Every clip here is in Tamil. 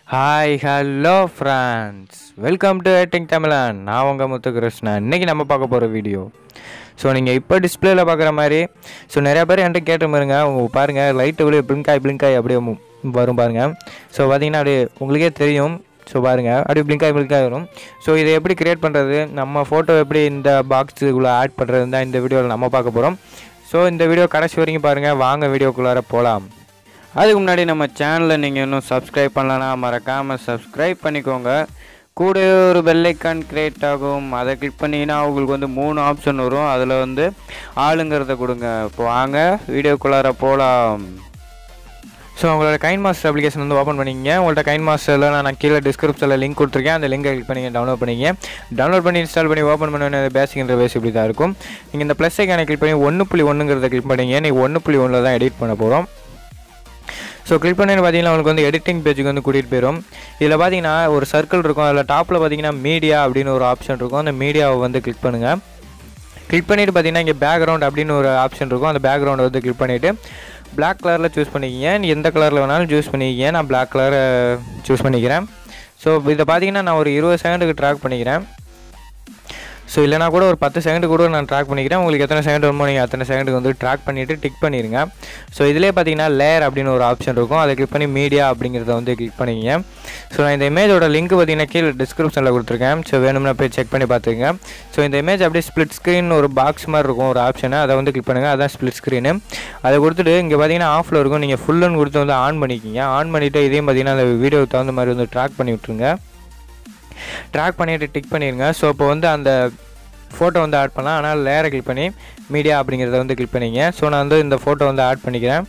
hi hello friends welcome to eating Tamilan நான் உங்கள் முத்துகிருஷ்ணன் இன்றைக்கி நம்ம பார்க்க போகிற வீடியோ ஸோ நீங்கள் இப்போ டிஸ்பிளேல பார்க்குற மாதிரி ஸோ நிறையா பேர் என்கிட்ட கேட்டு பாருங்க உங்க பாருங்கள் லைட்டு அப்படியே பிளிங்காய் பிளிங்காய் அப்படியே மு- வரும் பாருங்கள் ஸோ பார்த்தீங்கன்னா அப்படியே உங்களுக்கே தெரியும் ஸோ பாருங்கள் அப்படியே பிளிங்காய் பிளிங்காய் வரும் ஸோ இதை எப்படி கிரியேட் பண்ணுறது நம்ம ஃபோட்டோ எப்படி இந்த பாக்ஸுக்குள்ளே ஆட் பண்ணுறது தான் இந்த வீடியோவில் நம்ம பார்க்க போகிறோம் ஸோ இந்த வீடியோ கடைசி வரைக்கும் பாருங்கள் வாங்க வீடியோக்குள்ளார போகலாம் அதுக்கு முன்னாடி நம்ம சேனலை நீங்கள் இன்னும் சப்ஸ்கிரைப் பண்ணலனா மறக்காமல் சப்ஸ்கிரைப் பண்ணிக்கோங்க கூட ஒரு பெல்லைக்கான் கிரியேட் ஆகும் அதை கிளிக் பண்ணிங்கன்னா உங்களுக்கு வந்து மூணு ஆப்ஷன் வரும் அதில் வந்து ஆளுங்கிறத கொடுங்க இப்போ வாங்க வீடியோக்குள்ளார போகலாம் ஸோ உங்களோட கைன் மாஸ்டர் அப்ளிகேஷன் வந்து ஓப்பன் பண்ணிக்கங்க உங்கள்ட்ட கைன் மாஸ்டரில் நான் கீழே டிஸ்கிரிப்ஷனில் லிங்க் கொடுத்துருக்கேன் அந்த லிங்கை கிளிக் பண்ணி டவுன்லோட் பண்ணிங்க டவுன்லோட் பண்ணி இன்ஸ்டால் பண்ணி ஓப்பன் பண்ண பேசிக் இன்டர்வேஸ் இப்படி தான் இருக்கும் நீங்கள் இந்த ப்ளஸ் ஐக்கானை கிளிக் பண்ணி ஒன்று புள்ளி ஒன்றுங்கிறத கிளிக் பண்ணிங்க நீங்கள் ஒன்று புள்ளி ஒன்றில் தான் எடிட் பண்ண போகிறோம் ஸோ கிளிக் பண்ணி பார்த்தீங்கன்னா உங்களுக்கு வந்து எடிட்டிங் பேஜுக்கு வந்து கூட்டிகிட்டு போயிடும் இதில் பார்த்தீங்கன்னா ஒரு சர்க்கிள் இருக்கும் அதில் டாப்பில் பார்த்தீங்கன்னா மீடியா அப்படின்னு ஒரு ஆப்ஷன் இருக்கும் அந்த மீடியாவை வந்து கிளிக் பண்ணுங்கள் கிளிக் பண்ணிவிட்டு பார்த்தீங்கன்னா இங்கே பேக்ரவுண்ட் அப்படின்னு ஒரு ஆப்ஷன் இருக்கும் அந்த பேக்ரவுண்டை வந்து கிளிக் பண்ணிவிட்டு Black கலரில் சூஸ் பண்ணிக்கிங்க நீ எந்த கலரில் வேணாலும் சூஸ் பண்ணிக்கிங்க நான் Black கலரை சூஸ் பண்ணிக்கிறேன் ஸோ இதை பார்த்தீங்கன்னா நான் ஒரு இருபது செகண்டுக்கு ட்ராக் பண்ணிக்கிறேன் ஸோ இல்லைனா கூட ஒரு பத்து செகண்ட் கூட நான் ட்ராக் பண்ணிக்கிறேன் உங்களுக்கு எத்தனை செகண்ட் வருமோ நீங்கள் அத்தனை செகண்டுக்கு வந்து ட்ராக் பண்ணிவிட்டு டிக் பண்ணிடுங்க ஸோ இதிலே பார்த்தீங்கன்னா லேயர் அப்படின்னு ஒரு ஆப்ஷன் இருக்கும் அதை கிளிக் பண்ணி மீடியா அப்படிங்கிறத வந்து கிளிக் பண்ணிக்கிங்க ஸோ நான் இந்த இமேஜோட லிங்க் பார்த்தீங்கன்னா கீழே டிஸ்கிரிப்ஷனில் கொடுத்துருக்கேன் ஸோ வேணும்னா போய் செக் பண்ணி பார்த்துக்கங்க ஸோ இந்த இமேஜ் அப்படியே ஸ்ப்ளிட் ஸ்க்ரீன் ஒரு பாக்ஸ் மாதிரி இருக்கும் ஒரு ஆப்ஷனை அதை வந்து கிளிக் பண்ணுங்கள் அதான் ஸ்ப்ளிட் ஸ்க்ரீனு அதை கொடுத்துட்டு இங்கே பார்த்தீங்கன்னா ஆஃபில் இருக்கும் நீங்கள் ஃபுல்லுன்னு கொடுத்து வந்து ஆன் பண்ணிக்கிங்க ஆன் பண்ணிவிட்டு இதையும் பார்த்தீங்கன்னா அந்த வீடியோக்கு தகுந்த மாதிரி வந்து ட்ராக் பண்ணி விட்ருங்க ட்ராக் பண்ணிவிட்டு டிக் பண்ணிடுங்க ஸோ இப்போ வந்து அந்த ஃபோட்டோ வந்து ஆட் பண்ணலாம் ஆனால் லேயரை கிளிக் பண்ணி மீடியா அப்படிங்கிறத வந்து கிளிக் பண்ணிங்க ஸோ நான் வந்து இந்த ஃபோட்டோ வந்து ஆட் பண்ணிக்கிறேன்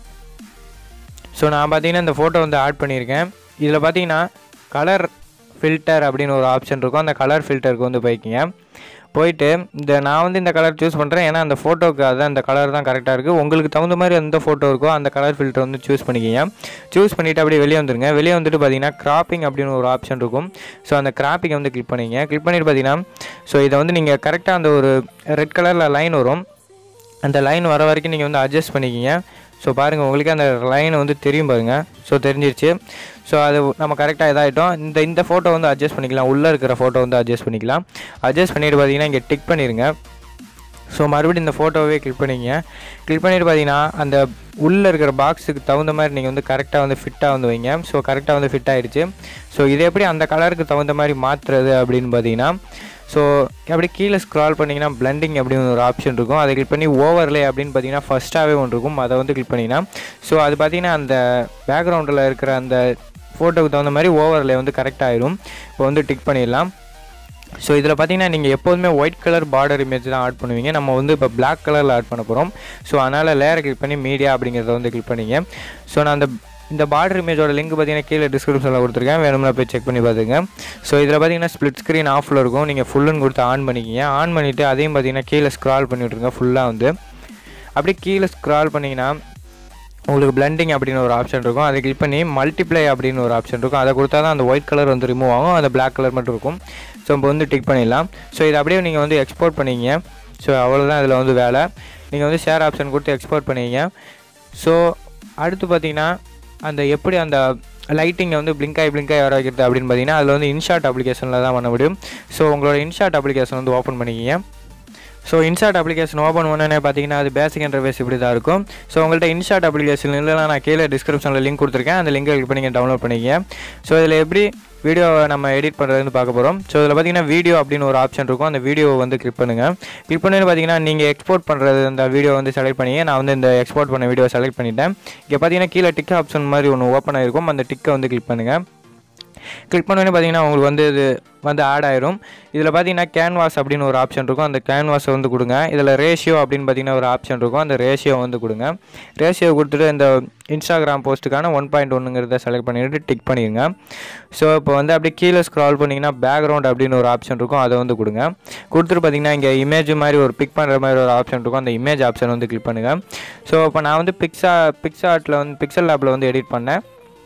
ஸோ நான் பார்த்தீங்கன்னா இந்த ஃபோட்டோ வந்து ஆட் பண்ணியிருக்கேன் இதில் பார்த்தீங்கன்னா கலர் ஃபில்டர் அப்படின்னு ஒரு ஆப்ஷன் இருக்கும் அந்த கலர் ஃபில்டருக்கு வந்து போய்க்கிங்க போயிட்டு இந்த நான் வந்து இந்த கலர் சூஸ் பண்ணுறேன் ஏன்னா அந்த ஃபோட்டோக்கு அதான் அந்த கலர் தான் கரெக்டாக இருக்குது உங்களுக்கு தகுந்த மாதிரி எந்த ஃபோட்டோ இருக்கோ அந்த கலர் ஃபில்டர் வந்து சூஸ் பண்ணிக்கிங்க சூஸ் பண்ணிவிட்டு அப்படியே வெளியே வந்துருங்க வெளியே வந்துட்டு பார்த்தீங்கன்னா கிராப்பிங் அப்படின்னு ஒரு ஆப்ஷன் இருக்கும் ஸோ அந்த கிராப்பிங்கை வந்து கிளிக் பண்ணிங்க கிளிக் பண்ணிட்டு பார்த்தீங்கன்னா ஸோ இதை வந்து நீங்கள் கரெக்டாக அந்த ஒரு ரெட் கலரில் லைன் வரும் அந்த லைன் வர வரைக்கும் நீங்கள் வந்து அட்ஜஸ்ட் பண்ணிக்கிங்க ஸோ பாருங்கள் உங்களுக்கு அந்த லைன் வந்து தெரியும் பாருங்கள் ஸோ தெரிஞ்சிருச்சு ஸோ அது நம்ம கரெக்டாக இதாகிட்டோம் இந்த இந்த ஃபோட்டோ வந்து அட்ஜஸ்ட் பண்ணிக்கலாம் உள்ளே இருக்கிற ஃபோட்டோ வந்து அட்ஜஸ்ட் பண்ணிக்கலாம் அட்ஜஸ்ட் பண்ணிட்டு பார்த்தீங்கன்னா இங்கே டிக் பண்ணிடுங்க ஸோ மறுபடியும் இந்த ஃபோட்டோவே கிளிக் பண்ணிங்க கிளிக் பண்ணிட்டு பார்த்தீங்கன்னா அந்த உள்ளே இருக்கிற பாக்ஸுக்கு தகுந்த மாதிரி நீங்கள் வந்து கரெக்டாக வந்து ஃபிட்டாக வந்து வைங்க ஸோ கரெக்டாக வந்து ஃபிட் ஆயிடுச்சு ஸோ இது எப்படி அந்த கலருக்கு தகுந்த மாதிரி மாற்றுறது அப்படின்னு பார்த்தீங்கன்னா ஸோ அப்படியே கீழே ஸ்க்ரால் பண்ணிங்கன்னா பிளண்டிங் அப்படின்னு ஒரு ஆப்ஷன் இருக்கும் அதை கிளிக் பண்ணி ஓவர்லே அப்படின்னு பார்த்தீங்கன்னா ஃபஸ்ட்டாகவே ஒன்று இருக்கும் அதை வந்து கிளிக் பண்ணிங்கன்னா ஸோ அது பார்த்தீங்கன்னா அந்த பேக்ரவுண்டில் இருக்கிற அந்த ஃபோட்டோக்கு தகுந்த மாதிரி ஓவர்லே வந்து கரெக்ட் ஆயிடும் இப்போ வந்து டிக் பண்ணிடலாம் ஸோ இதில் பார்த்தீங்கன்னா நீங்கள் எப்போதுமே ஒயிட் கலர் பார்டர் இமேஜ் தான் ஆட் பண்ணுவீங்க நம்ம வந்து இப்போ Black கலரில் ஆட் பண்ண போகிறோம் ஸோ அதனால் லேயரை கிளிக் பண்ணி மீடியா அப்படிங்கிறத வந்து கிளிக் பண்ணிங்க ஸோ நான் அந்த இந்த பார்டர் இமேஜோட லிங்க் பார்த்தீங்கன்னா கீழே டிஸ்கிரிப்ஷனில் கொடுத்துருக்கேன் வேணும்னா போய் செக் பண்ணி பார்த்துங்க ஸோ இதில் பார்த்தீங்கன்னா ஸ்ப்ளிட் ஸ்க்ரீன் ஆஃபில் இருக்கும் நீங்கள் ஃபுல்லுன்னு கொடுத்து ஆன் பண்ணிக்கிங்க ஆன் பண்ணிவிட்டு அதையும் பார்த்தீங்கன்னா கீழே ஸ்க்ரால் பண்ணி விட்ருங்க ஃபுல்லாக வந்து அப்படியே கீழே ஸ்க்ரால் பண்ணிங்கன்னா உங்களுக்கு பிளண்டிங் அப்படின்னு ஒரு ஆப்ஷன் இருக்கும் அதை கிளிக் பண்ணி மல்டிப்ளை அப்படின்னு ஒரு ஆப்ஷன் இருக்கும் அதை கொடுத்தா தான் அந்த ஒயிட் கலர் வந்து ரிமூவ் ஆகும் அந்த Black கலர் மட்டும் இருக்கும் ஸோ இப்போ வந்து டிக் பண்ணிடலாம் ஸோ இதை அப்படியே நீங்கள் வந்து எக்ஸ்போர்ட் பண்ணிங்க ஸோ அவ்வளோதான் இதில் வந்து வேலை நீங்கள் வந்து ஷேர் ஆப்ஷன் கொடுத்து எக்ஸ்போர்ட் பண்ணிங்க ஸோ அடுத்து பார்த்தீங்கன்னா அந்த எப்படி அந்த லைட்டிங்கை வந்து blink ஆகி blink ஆகி வர வைக்கிறது அப்படின்னு பார்த்தீங்கன்னா அதில் வந்து இன்ஷாட் அப்ளிகேஷனில் தான் பண்ண முடியும் ஸோ உங்களோட இன்ஷாட் அப்ளிகேஷன் வந்து ஓப்பன் பண்ணிக்கிங்க ஸோ இன்ஷாட் அப்ளிகேஷன் ஓப்பன் பண்ணனே பார்த்தீங்கன்னா அது பேசிக் இன்டர்வேஸ் இப்படி தான் இருக்கும் ஸோ உங்கள்கிட்ட இன்ஷாட் அப்ளிகேஷன் இல்லைனா நான் கீழே டிஸ்கிரிப்ஷனில் லிங்க் கொடுத்துருக்கேன் அந்த லிங்கை கிளிக் பண்ணி நீங்கள் டவுன்லோட் பண்ணிக்க ஸோ இதில் எப்படி வீடியோவை நம்ம எடிட் பண்ணுறதுன்னு பார்க்க போகிறோம் ஸோ இதில் பார்த்தீங்கன்னா வீடியோ அப்படின்னு ஒரு ஆப்ஷன் இருக்கும் அந்த வீடியோவை வந்து கிளிக் பண்ணுங்கள் கிளிக் பண்ணி பார்த்தீங்கன்னா நீங்கள் எக்ஸ்போர்ட் பண்ணுறது அந்த வீடியோ வந்து செலக்ட் பண்ணி நான் வந்து இந்த எக்ஸ்போர்ட் பண்ண வீடியோ செலக்ட் பண்ணிட்டேன் இங்கே பார்த்தீங்கன்னா கீழே டிக் ஆப்ஷன் மாதிரி ஒன்று ஓப்பன் ஆகிருக்கும் அந்த டிக்கை வந்து கிளிக் பண்ணுங்கள் கிளிக் பண்ணோன்னே பார்த்தீங்கன்னா உங்களுக்கு வந்து இது வந்து ஆட் ஆயிரும் இதில் பார்த்தீங்கன்னா கேன்வாஸ் அப்படின்னு ஒரு ஆப்ஷன் இருக்கும் அந்த கேன்வாஸை வந்து கொடுங்க இதில் ரேஷியோ அப்படின்னு பார்த்தீங்கன்னா ஒரு ஆப்ஷன் இருக்கும் அந்த ரேஷியோ வந்து கொடுங்க ரேஷியோ கொடுத்துட்டு இந்த இன்ஸ்டாகிராம் போஸ்ட்டுக்கான ஒன் பாயிண்ட் ஒன்றுங்கிறத செலக்ட் பண்ணிவிட்டு டிக் பண்ணிடுங்க ஸோ இப்போ வந்து அப்படியே கீழே ஸ்க்ரால் பண்ணிங்கன்னா பேக்ரவுண்ட் அப்படின்னு ஒரு ஆப்ஷன் இருக்கும் அதை வந்து கொடுங்க கொடுத்துட்டு பார்த்தீங்கன்னா இங்கே இமேஜ் மாதிரி ஒரு பிக் பண்ணுற மாதிரி ஒரு ஆப்ஷன் இருக்கும் அந்த இமேஜ் ஆப்ஷன் வந்து கிளிக் பண்ணுங்கள் ஸோ இப்போ நான் வந்து பிக்ஸா பிக்ஸார்ட்டில் வந்து பிக்சல் லேப்பில் வந்து எடிட் பண்ணேன்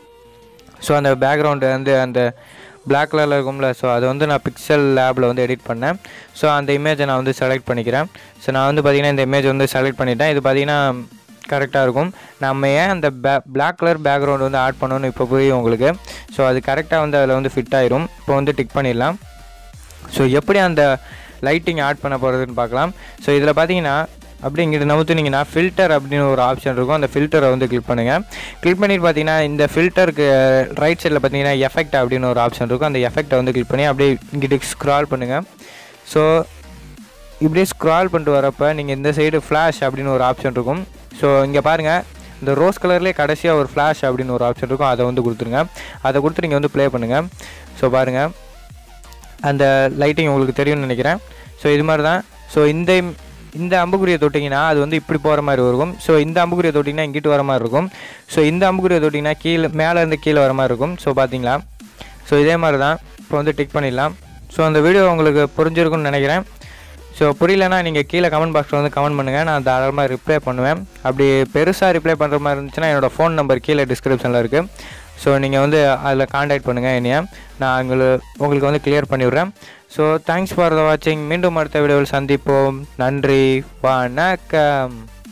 ஸோ அந்த பேக்ரவுண்டு வந்து அந்த Black கலரில் இருக்கும்ல ஸோ அதை வந்து நான் பிக்சல் லேபில் வந்து எடிட் பண்ணேன் ஸோ அந்த இமேஜை நான் வந்து செலக்ட் பண்ணிக்கிறேன் ஸோ நான் வந்து பார்த்தீங்கன்னா இந்த இமேஜ் வந்து செலக்ட் பண்ணிட்டேன் இது பார்த்தீங்கன்னா கரெக்டாக இருக்கும் நம்ம ஏன் அந்த பே பிளாக் கலர் பேக்ரவுண்ட் வந்து ஆட் பண்ணணும்னு இப்போ புரியும் உங்களுக்கு ஸோ அது கரெக்டாக வந்து அதில் வந்து ஃபிட் ஆயிரும் இப்போ வந்து டிக் பண்ணிடலாம் ஸோ எப்படி அந்த லைட்டிங் ஆட் பண்ண போகிறதுன்னு பார்க்கலாம் ஸோ இதில் பார்த்தீங்கன்னா அப்படி இங்கிட்டு நவுத்துனீங்கன்னா ஃபில்டர் அப்படின்னு ஒரு ஆப்ஷன் இருக்கும் அந்த ஃபில்டரை வந்து கிளிக் பண்ணுங்கள் கிளிக் பண்ணிட்டு பார்த்தீங்கன்னா இந்த ஃபில்டருக்கு ரைட் சைடில் பார்த்தீங்கன்னா எஃபெக்ட் அப்படின்னு ஒரு ஆப்ஷன் இருக்கும் அந்த எஃபெக்ட்டை வந்து கிளிக் பண்ணி அப்படியே இங்கிட்டு ஸ்க்ரால் பண்ணுங்கள் ஸோ இப்படியே ஸ்க்ரால் பண்ணிட்டு வரப்போ நீங்கள் இந்த சைடு ஃப்ளாஷ் அப்படின்னு ஒரு ஆப்ஷன் இருக்கும் ஸோ இங்கே பாருங்கள் இந்த ரோஸ் கலர்லேயே கடைசியாக ஒரு ஃப்ளாஷ் அப்படின்னு ஒரு ஆப்ஷன் இருக்கும் அதை வந்து கொடுத்துருங்க அதை கொடுத்து நீங்கள் வந்து ப்ளே பண்ணுங்கள் ஸோ பாருங்கள் அந்த லைட்டிங் உங்களுக்கு தெரியும்னு நினைக்கிறேன் ஸோ இது மாதிரி தான் ஸோ இந்த இந்த அம்புக்குறியை தொட்டிங்கன்னா அது வந்து இப்படி போகிற மாதிரி இருக்கும் ஸோ இந்த அம்புக்குறியை தொட்டிங்கன்னா இங்கிட்டு வர மாதிரி இருக்கும் ஸோ இந்த அம்புக்குறியை தொட்டிங்கன்னா கீழே மேலேருந்து கீழே வர மாதிரி இருக்கும் ஸோ பார்த்தீங்களா ஸோ இதே மாதிரி தான் இப்போ வந்து டிக் பண்ணிடலாம் ஸோ அந்த வீடியோ உங்களுக்கு புரிஞ்சிருக்கும்னு நினைக்கிறேன் ஸோ புரியலனா நீங்கள் கீழே கமெண்ட் பாக்ஸில் வந்து கமெண்ட் பண்ணுங்கள் நான் தாராளமாக ரிப்ளை பண்ணுவேன் அப்படி பெருசாக ரிப்ளை பண்ணுற மாதிரி இருந்துச்சுன்னா என்னோடய ஃபோன் நம்பர் கீழே டிஸ்கிரிப்ஷனில் இருக்குது ஸோ நீங்கள் வந்து அதில் காண்டாக்ட் பண்ணுங்கள் என்னைய நான் உங்களுக்கு உங்களுக்கு வந்து கிளியர் பண்ணிவிட்றேன் ஸோ தேங்க்ஸ் ஃபார் த வாட்சிங் மீண்டும் அடுத்த வீடியோவில் சந்திப்போம் நன்றி வணக்கம்